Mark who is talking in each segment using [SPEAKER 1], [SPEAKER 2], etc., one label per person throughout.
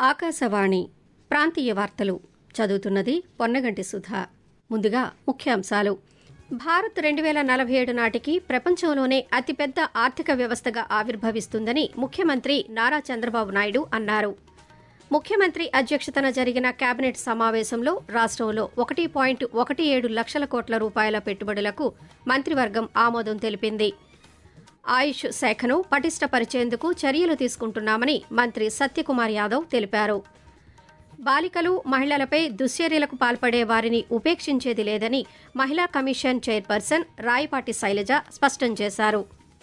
[SPEAKER 1] ఆకాశవాణి ప్రాంతీయ వార్తలు చదువుతున్నది పొన్నగంటి సుధా ముందుగా ముఖ్యాంశాలు భారత్ రెండు వేల నలభై ఏడు నాటికి ప్రపంచంలోనే అతిపెద్ద ఆర్థిక వ్యవస్థగా ఆవిర్భవిస్తుందని ముఖ్యమంత్రి నారా చంద్రబాబు నాయుడు అన్నారు ముఖ్యమంత్రి అధ్యక్షతన జరిగిన కేబినెట్ సమావేశంలో రాష్ట్రంలో ఒకటి పాయింట్ ఒకటి ఏడు లక్షల కోట్ల రూపాయల పెట్టుబడులకు మంత్రివర్గం ఆమోదం తెలిపింది ఆయుష్ శాఖను పటిష్టపరిచేందుకు చర్యలు తీసుకుంటున్నామని మంత్రి సత్యకుమార్ యాదవ్ తెలిపారు బాలికలు మహిళలపై దుశ్చర్యలకు పాల్పడే వారిని ఉపేక్షించేది లేదని మహిళా కమిషన్ చైర్పర్సన్ రాయపాటి శైలజ స్పష్టం చేశారు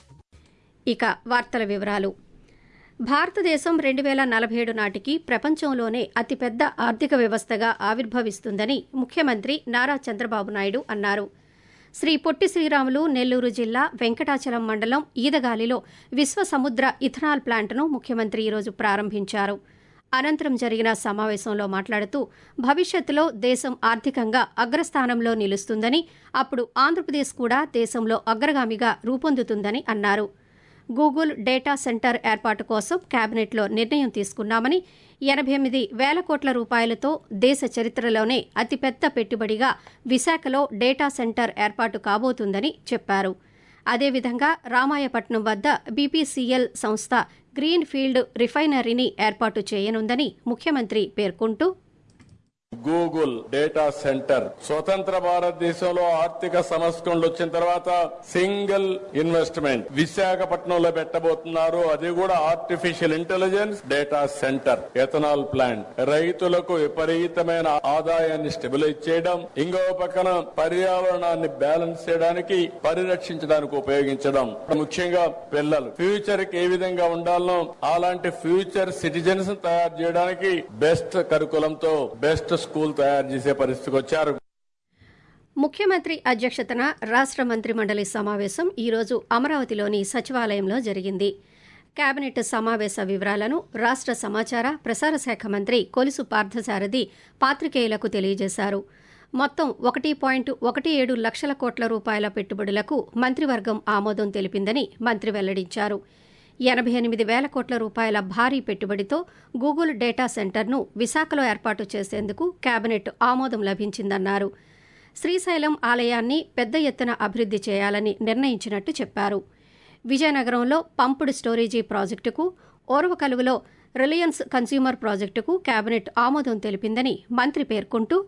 [SPEAKER 1] ఇక వార్తల వివరాలు భారతదేశం రెండు వేల నలభై ఏడు నాటికి ప్రపంచంలోనే అతిపెద్ద ఆర్థిక వ్యవస్థగా ఆవిర్భవిస్తుందని ముఖ్యమంత్రి నారా చంద్రబాబు నాయుడు అన్నారు శ్రీ పొట్టి శ్రీరాములు నెల్లూరు జిల్లా వెంకటాచలం మండలం ఈదగాలిలో విశ్వ సముద్ర ఇథనాల్ ప్లాంట్ను ముఖ్యమంత్రి ఈరోజు ప్రారంభించారు అనంతరం జరిగిన సమావేశంలో మాట్లాడుతూ భవిష్యత్తులో దేశం ఆర్థికంగా అగ్రస్థానంలో నిలుస్తుందని అప్పుడు ఆంధ్రప్రదేశ్ కూడా దేశంలో అగ్రగామిగా రూపొందుతుందని అన్నారు గూగుల్ డేటా సెంటర్ ఏర్పాటు కోసం కేబినెట్లో నిర్ణయం తీసుకున్నామని ఎనభై ఎనిమిది వేల కోట్ల రూపాయలతో దేశ చరిత్రలోనే అతిపెద్ద పెట్టుబడిగా విశాఖలో డేటా సెంటర్ ఏర్పాటు కాబోతుందని చెప్పారు అదేవిధంగా రామాయపట్నం వద్ద బీపీసీఎల్ సంస్థ గ్రీన్ ఫీల్డ్ రిఫైనరీని ఏర్పాటు చేయనుందని ముఖ్యమంత్రి పేర్కొంటూ
[SPEAKER 2] గూగుల్ డేటా సెంటర్ స్వతంత్ర భారతదేశంలో ఆర్థిక సంస్కరణలు వచ్చిన తర్వాత సింగిల్ ఇన్వెస్ట్మెంట్ విశాఖపట్నంలో పెట్టబోతున్నారు అది కూడా artificial intelligence data centre ethanol plant రైతులకు విపరీతమైన ఆదాయాన్ని స్టెబిలైజ్ చేయడం ఇంకో పక్కన పర్యావరణాన్ని బ్యాలెన్స్ చేయడానికి పరిరక్షించడానికి ఉపయోగించడం ముఖ్యంగా పిల్లలు ఫ్యూచర్ కి ఏ విధంగా ఉండాలనో అలాంటి ఫ్యూచర్ సిటిజన్స్ తయారు చేయడానికి బెస్ట్ కరికులంతో బెస్ట్ స్కూల్ తయారు చేసే పరిస్థితికి వచ్చారు
[SPEAKER 1] ముఖ్యమంత్రి అధ్యక్షతన రాష్ట మంత్రి మండలి సమావేశం ఈరోజు అమరావతిలోని సచివాలయంలో జరిగింది కేబినెట్ సమావేశ వివరాలను రాష్ట సమాచార ప్రసార శాఖ మంత్రి కొలుసు పార్థసారథి పాత్రికేయులకు తెలియజేశారు మొత్తం ఒకటి పాయింట్ ఒకటి ఏడు లక్షల కోట్ల రూపాయల పెట్టుబడులకు మంత్రివర్గం ఆమోదం తెలిపిందని మంత్రి వెల్లడించారు ఎనభై ఎనిమిది వేల కోట్ల రూపాయల భారీ పెట్టుబడితో గూగుల్ డేటా సెంటర్ను విశాఖలో ఏర్పాటు చేసేందుకు కేబినెట్ ఆమోదం లభించిందన్నారు శ్రీశైలం ఆలయాన్ని పెద్ద ఎత్తున అభివృద్ది చేయాలని నిర్ణయించినట్టు చెప్పారు విజయనగరంలో పంపుడు స్టోరేజీ ప్రాజెక్టుకు ఓర్వకలువలో రిలయన్స్ కన్స్యూమర్ ప్రాజెక్టుకు కేబినెట్ ఆమోదం తెలిపిందని మంత్రి పేర్కొంటూ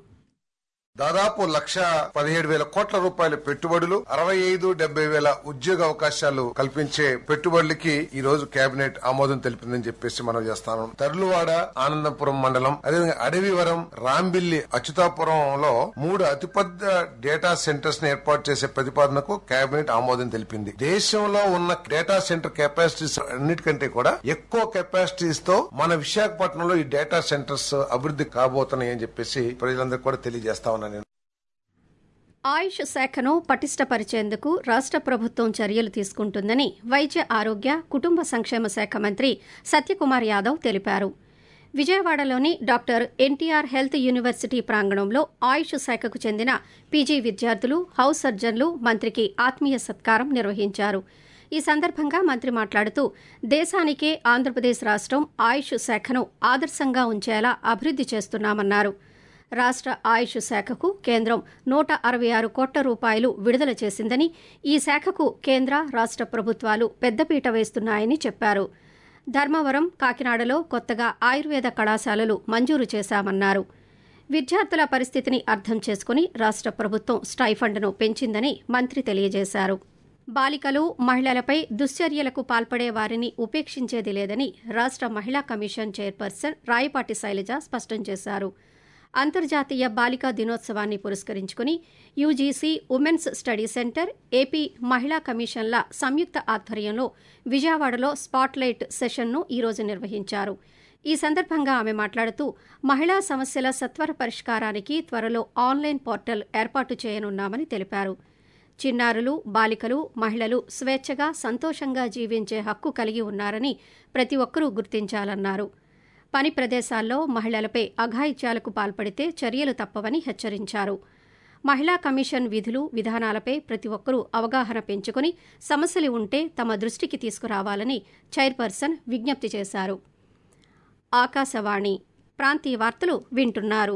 [SPEAKER 3] దాదాపు లక్ష పదిహేడు వేల కోట్ల రూపాయల పెట్టుబడులు అరవై ఐదు డెబ్బై వేల ఉద్యోగ అవకాశాలు కల్పించే పెట్టుబడులకి ఈ రోజు కేబినెట్ ఆమోదం తెలిపిందని చెప్పేసి మనం చేస్తాను తర్లువాడ ఆనందపురం మండలం అదేవిధంగా అడవివరం రాంబిల్లి అచ్యుతాపురంలో మూడు అతిపెద్ద డేటా సెంటర్స్ ని ఏర్పాటు చేసే ప్రతిపాదనకు కేబినెట్ ఆమోదం తెలిపింది దేశంలో ఉన్న డేటా సెంటర్ కెపాసిటీస్ అన్నిటికంటే కూడా ఎక్కువ కెపాసిటీస్ తో మన విశాఖపట్నంలో ఈ డేటా సెంటర్స్ అభివృద్ధి కాబోతున్నాయి అని చెప్పేసి ప్రజలందరికీ కూడా తెలియజేస్తా ఉన్నాను నేను
[SPEAKER 1] ఆయుష్ శాఖను పటిష్టపరిచేందుకు రాష్ట ప్రభుత్వం చర్యలు తీసుకుంటుందని వైద్య ఆరోగ్య కుటుంబ సంక్షేమ శాఖ మంత్రి సత్యకుమార్ యాదవ్ తెలిపారు విజయవాడలోని డాక్టర్ ఎన్టీఆర్ హెల్త్ యూనివర్సిటీ ప్రాంగణంలో ఆయుష్ శాఖకు చెందిన పీజీ విద్యార్థులు హౌస్ సర్జన్లు మంత్రికి ఆత్మీయ సత్కారం నిర్వహించారు ఈ సందర్భంగా మంత్రి మాట్లాడుతూ దేశానికే ఆంధ్రప్రదేశ్ రాష్టం ఆయుష్ శాఖను ఆదర్శంగా ఉంచేలా అభివృద్ది చేస్తున్నామన్నారు రాష్ట ఆయుష్ శాఖకు కేంద్రం నూట అరవై ఆరు కోట్ల రూపాయలు విడుదల చేసిందని ఈ శాఖకు కేంద్ర రాష్ట ప్రభుత్వాలు పెద్దపీట వేస్తున్నాయని చెప్పారు ధర్మవరం కాకినాడలో కొత్తగా ఆయుర్వేద కళాశాలలు మంజూరు చేశామన్నారు విద్యార్థుల పరిస్థితిని అర్థం చేసుకుని రాష్ట ప్రభుత్వం స్టైఫండ్ను పెంచిందని మంత్రి తెలియజేశారు బాలికలు మహిళలపై దుశ్చర్యలకు పాల్పడే వారిని ఉపేక్షించేది లేదని రాష్ట మహిళా కమిషన్ చైర్పర్సన్ రాయపాటి శైలజ స్పష్టం చేశారు అంతర్జాతీయ బాలికా దినోత్సవాన్ని పురస్కరించుకుని UGC women's study centre AP మహిళా కమిషన్ల సంయుక్త ఆధ్వర్యంలో విజయవాడలో స్పాట్లైట్ సెషన్ను ఈరోజు నిర్వహించారు ఈ సందర్భంగా ఆమె మాట్లాడుతూ మహిళా సమస్యల సత్వర పరిష్కారానికి త్వరలో ఆన్లైన్ పోర్టల్ ఏర్పాటు చేయనున్నామని తెలిపారు చిన్నారులు బాలికలు మహిళలు స్వేచ్ఛగా సంతోషంగా జీవించే హక్కు కలిగి ఉన్నారని ప్రతి ఒక్కరూ గుర్తించాలన్నారు పని ప్రదేశాల్లో మహిళలపై అఘాయిత్యాలకు పాల్పడితే చర్యలు తప్పవని హెచ్చరించారు మహిళా కమిషన్ విధులు విధానాలపై ప్రతి ఒక్కరూ అవగాహన పెంచుకుని సమస్యలు ఉంటే తమ దృష్టికి తీసుకురావాలని చైర్పర్సన్ విజ్ఞప్తి చేశారు ఆకాశవాణి ప్రాంతీయ వార్తలు వింటున్నారు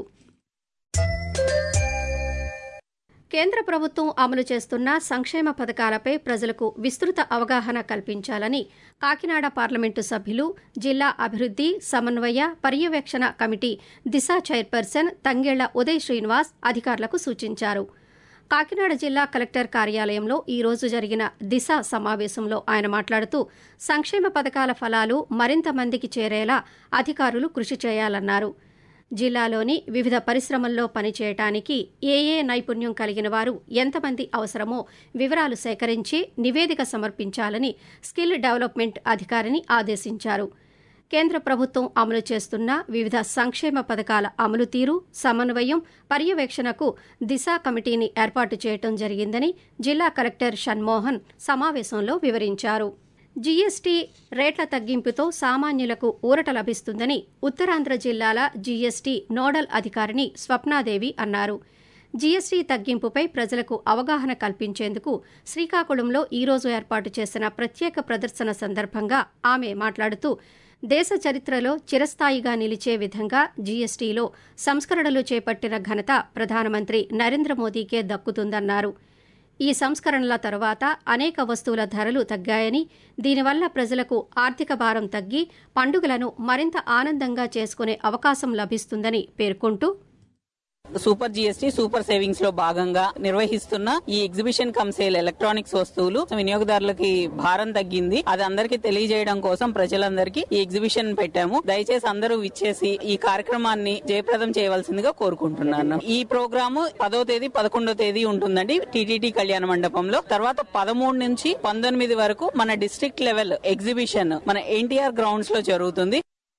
[SPEAKER 1] కేంద్ర ప్రభుత్వం అమలు చేస్తున్న సంక్షేమ పథకాలపై ప్రజలకు విస్తృత అవగాహన కల్పించాలని కాకినాడ పార్లమెంటు సభ్యులు జిల్లా అభివృద్ది సమన్వయ పర్యవేక్షణ కమిటీ దిశ చైర్పర్సన్ తంగేళ్ల ఉదయ్ శ్రీనివాస్ అధికారులకు సూచించారు కాకినాడ జిల్లా కలెక్టర్ కార్యాలయంలో ఈ రోజు జరిగిన దిశ సమావేశంలో ఆయన మాట్లాడుతూ సంక్షేమ పథకాల ఫలాలు మరింత మందికి చేరేలా అధికారులు కృషి చేయాలన్నారు జిల్లాలోని వివిధ పరిశ్రమల్లో పనిచేయటానికి ఏ ఏ నైపుణ్యం కలిగిన వారు ఎంతమంది అవసరమో వివరాలు సేకరించి నివేదిక సమర్పించాలని స్కిల్ డెవలప్మెంట్ అధికారిని ఆదేశించారు కేంద్ర ప్రభుత్వం అమలు చేస్తున్న వివిధ సంక్షేమ పథకాల అమలు తీరు సమన్వయం పర్యవేక్షణకు దిశ కమిటీని ఏర్పాటు చేయడం జరిగిందని జిల్లా కలెక్టర్ షణ్మోహన్ సమావేశంలో వివరించారు జీఎస్టీ రేట్ల తగ్గింపుతో సామాన్యులకు ఊరట లభిస్తుందని ఉత్తరాంధ్ర జిల్లాల జీఎస్టీ నోడల్ అధికారిని స్వప్నాదేవి అన్నారు జీఎస్టీ తగ్గింపుపై ప్రజలకు అవగాహన కల్పించేందుకు శ్రీకాకుళంలో ఈరోజు ఏర్పాటు చేసిన ప్రత్యేక ప్రదర్శన సందర్భంగా ఆమె మాట్లాడుతూ దేశ చరిత్రలో చిరస్థాయిగా నిలిచే విధంగా జీఎస్టీలో సంస్కరణలు చేపట్టిన ఘనత ప్రధానమంత్రి నరేంద్ర మోదీకే దక్కుతుందన్నారు ఈ సంస్కరణల తర్వాత అనేక వస్తువుల ధరలు తగ్గాయని దీనివల్ల ప్రజలకు ఆర్థిక భారం తగ్గి పండుగలను మరింత ఆనందంగా చేసుకునే అవకాశం లభిస్తుందని పేర్కొంటూ
[SPEAKER 4] సూపర్ జిఎస్టీ సూపర్ సేవింగ్స్ లో భాగంగా నిర్వహిస్తున్న ఈ ఎగ్జిబిషన్ కమ్ సేల్ ఎలక్ట్రానిక్స్ వస్తువులు వినియోగదారులకి భారం తగ్గింది అది అందరికీ తెలియజేయడం కోసం ప్రజలందరికీ ఈ ఎగ్జిబిషన్ పెట్టాము దయచేసి అందరూ విచ్చేసి ఈ కార్యక్రమాన్ని జయప్రదం చేయవలసిందిగా కోరుకుంటున్నాను ఈ ప్రోగ్రాము పదో తేదీ పదకొండో తేదీ ఉంటుందండి టీటీడీ కళ్యాణ మండపంలో తర్వాత పదమూడు నుంచి పంతొమ్మిది వరకు మన డిస్ట్రిక్ట్ లెవెల్ ఎగ్జిబిషన్ మన ఎన్టీఆర్ గ్రౌండ్స్ లో జరుగుతుంది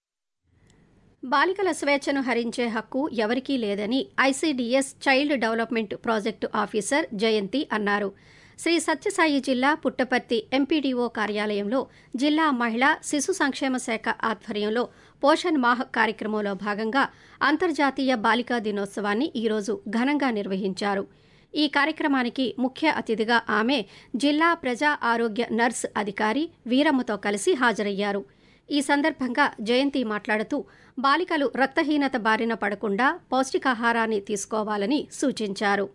[SPEAKER 1] బాలికల స్వేచ్ఛను హరించే హక్కు ఎవరికీ లేదని ICDS child development project officer Jayanthi అన్నారు శ్రీ సత్యసాయి జిల్లా పుట్టపర్తి ఎంపీడీఓ కార్యాలయంలో జిల్లా మహిళా శిశు సంక్షేమ శాఖ ఆధ్వర్యంలో పోషణ్ మాహ్ కార్యక్రమంలో భాగంగా అంతర్జాతీయ బాలికా దినోత్సవాన్ని ఈరోజు ఘనంగా నిర్వహించారు ఈ కార్యక్రమానికి ముఖ్య అతిథిగా ఆమె జిల్లా ప్రజా ఆరోగ్య నర్స్ అధికారి వీరమ్మతో కలిసి హాజరయ్యారు ఈ సందర్భంగా జయంతి మాట్లాడుతూ బాలికలు రక్తహీనత బారిన పడకుండా పౌష్టికాహారాన్ని తీసుకోవాలని సూచించారు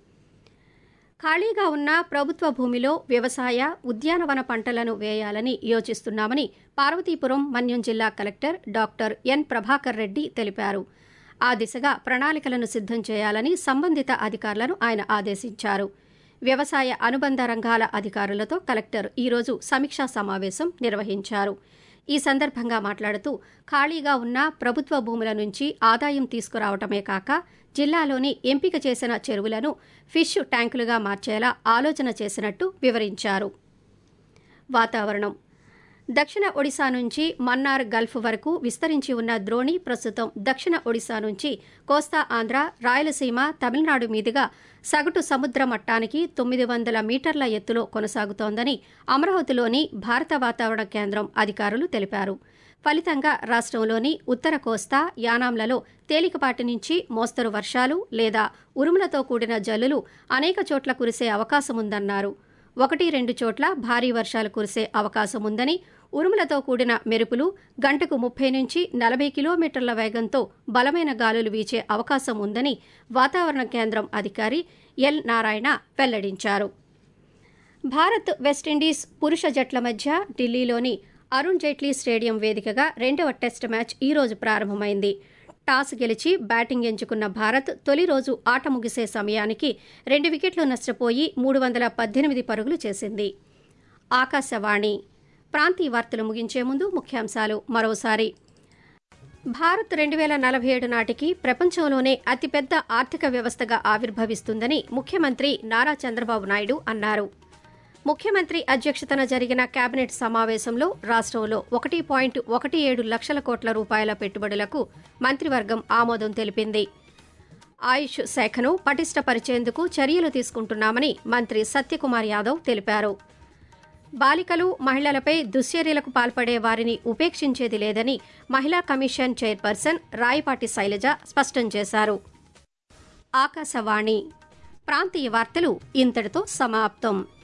[SPEAKER 1] ఖాళీగా ఉన్న ప్రభుత్వ భూమిలో వ్యవసాయ ఉద్యానవన పంటలను వేయాలని యోచిస్తున్నామని పార్వతీపురం మన్యం జిల్లా collector doctor N Prabhakar Reddy తెలిపారు ఆ దిశగా ప్రణాళికలను సిద్దం చేయాలని సంబంధిత అధికారులను ఆయన ఆదేశించారు వ్యవసాయ అనుబంధ రంగాల అధికారులతో కలెక్టర్ ఈరోజు సమీక్షా సమావేశం నిర్వహించారు ఈ సందర్భంగా మాట్లాడుతూ ఖాళీగా ఉన్న ప్రభుత్వ భూముల నుంచి ఆదాయం తీసుకురావటమే కాక జిల్లాలోని ఎంపిక చేసిన చెరువులను ఫిష్ ట్యాంకులుగా మార్చేలా ఆలోచన చేసినట్టు వివరించారు వాతావరణం దక్షిణ ఒడిశా నుంచి మన్నార్ గల్ఫ్ వరకు విస్తరించి ఉన్న ద్రోణి ప్రస్తుతం దక్షిణ ఒడిశా నుంచి కోస్తా ఆంధ్ర రాయలసీమ తమిళనాడు మీదుగా సగటు సముద్ర మట్టానికి తొమ్మిది వందల మీటర్ల ఎత్తులో కొనసాగుతోందని అమరావతిలోని భారత వాతావరణ కేంద్రం అధికారులు తెలిపారు ఫలితంగా రాష్ట్రంలోని ఉత్తర కోస్తా యానాంలలో తేలికపాటి నుంచి మోస్తరు వర్షాలు లేదా ఉరుములతో కూడిన జల్లులు అనేక చోట్ల కురిసే అవకాశముందన్నారు ఒకటి రెండు చోట్ల భారీ వర్షాలు కురిసే అవకాశం ఉందని ఉరుములతో కూడిన మెరుపులు గంటకు ముప్పై నుంచి నలభై కిలోమీటర్ల వేగంతో బలమైన గాలులు వీచే అవకాశం ఉందని వాతావరణ కేంద్రం అధికారి ఎల్ నారాయణ వెల్లడించారు భారత్ వెస్టిండీస్ పురుష జట్ల మధ్య ఢిల్లీలోని అరుణ్ జైట్లీ స్టేడియం వేదికగా రెండవ టెస్ట్ మ్యాచ్ ఈ రోజు ప్రారంభమైంది టాస్ గెలిచి బ్యాటింగ్ ఎంచుకున్న భారత్ తొలి రోజు ఆట ముగిసే సమయానికి రెండు వికెట్లు నష్టపోయి మూడు వందల పద్దెనిమిది పరుగులు చేసింది ఆకాశవాణి ప్రాంతీయ వార్తలు ముగించే ముందు ముఖ్యాంశాలు మరోసారి భారత్ రెండు వేల నలభై ఏడు నాటికి ప్రపంచంలోనే అతిపెద్ద ఆర్థిక వ్యవస్థగా ఆవిర్భవిస్తుందని ముఖ్యమంత్రి నారా చంద్రబాబు నాయుడు అన్నారు ముఖ్యమంత్రి అధ్యక్షతన జరిగిన కేబినెట్ సమావేశంలో రాష్ట్రంలో ఒకటి పాయింట్ ఒకటి ఏడు లక్షల కోట్ల రూపాయల పెట్టుబడులకు మంత్రివర్గం ఆమోదం తెలిపింది ఆయుష్ శాఖను పటిష్టపరిచేందుకు చర్యలు తీసుకుంటున్నామని మంత్రి సత్యకుమార్ యాదవ్ తెలిపారు బాలికలు మహిళలపై దుశ్చర్యలకు పాల్పడే వారిని ఉపేక్షించేది లేదని మహిళా కమిషన్ చైర్పర్సన్ రాయపాటి శైలజ స్పష్టం చేశారు ఆకాశవాణి ప్రాంతీయ వార్తలు ఇంతటితో సమాప్తం